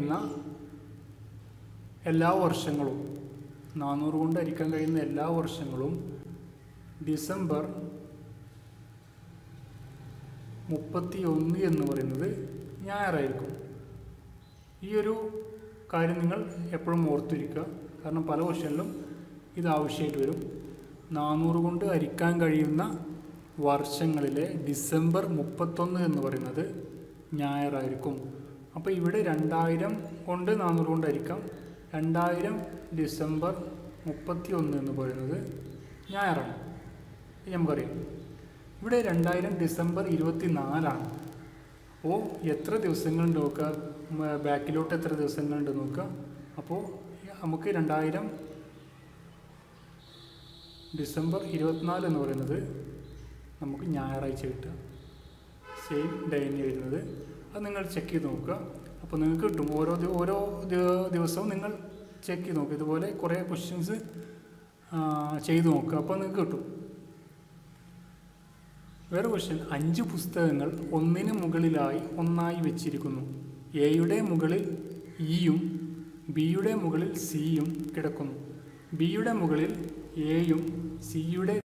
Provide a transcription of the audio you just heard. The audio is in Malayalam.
കഴിയുന്ന എല്ലാ വർഷങ്ങളും നാനൂറ് കൊണ്ട് ഹരിക്കാൻ കഴിയുന്ന എല്ലാ വർഷങ്ങളും ഡിസംബർ മുപ്പത്തി ഒന്ന് എന്ന് പറയുന്നത് ഞായറായിരിക്കും ഈ ഒരു കാര്യം നിങ്ങൾ എപ്പോഴും ഓർത്തിരിക്കുക കാരണം പല ക്വസ്റ്റ്യനിലും ഇത് ആവശ്യമായിട്ട് വരും നാനൂറ് കൊണ്ട് ഹരിക്കാൻ കഴിയുന്ന വർഷങ്ങളിലെ ഡിസംബർ മുപ്പത്തൊന്ന് എന്ന് പറയുന്നത് ഞായറായിരിക്കും അപ്പോൾ ഇവിടെ രണ്ടായിരം കൊണ്ട് നാനൂറ് കൊണ്ട് ഹരിക്കാം രണ്ടായിരം ഡിസംബർ മുപ്പത്തി ഒന്ന് എന്ന് പറയുന്നത് ഞായറാണ് ഇത് നമുക്കറിയാം ഇവിടെ രണ്ടായിരം ഡിസംബർ ഇരുപത്തി നാലാണ് അപ്പോൾ എത്ര ദിവസങ്ങളുണ്ട് നോക്കുക ഉം, ബാക്കിലോട്ട് എത്ര ദിവസങ്ങളുണ്ട് നോക്കുക അപ്പോൾ നമുക്ക് രണ്ടായിരം ഡിസംബർ ഇരുപത്തിനാല് എന്ന് പറയുന്നത് നമുക്ക് ഞായറാഴ്ച കിട്ടുക സെയിം ഡേ തന്നെ വരുന്നത് അത് നിങ്ങൾ ചെക്ക് ചെയ്ത് നോക്കുക അപ്പോൾ നിങ്ങൾക്ക് കിട്ടും ഓരോ ദി- ഓരോ ദി- ദിവസവും നിങ്ങൾ ചെക്ക് ചെയ്ത് നോക്കുക ഇതുപോലെ കുറേ ക്വസ്റ്റ്യൻസ് ചെയ്ത് നോക്കുക അപ്പോൾ നിങ്ങൾക്ക് കിട്ടും വേറെ ക്വസ്റ്റ്യൻ അഞ്ച് പുസ്തകങ്ങൾ ഒന്നിന് മുകളിലായി ഒന്നായി വെച്ചിരിക്കുന്നു എയുടെ മുകളിൽ ഇയും ബിയുടെ മുകളിൽ സിയും കിടക്കുന്നു ബിയുടെ മുകളിൽ എയും സിയുടെ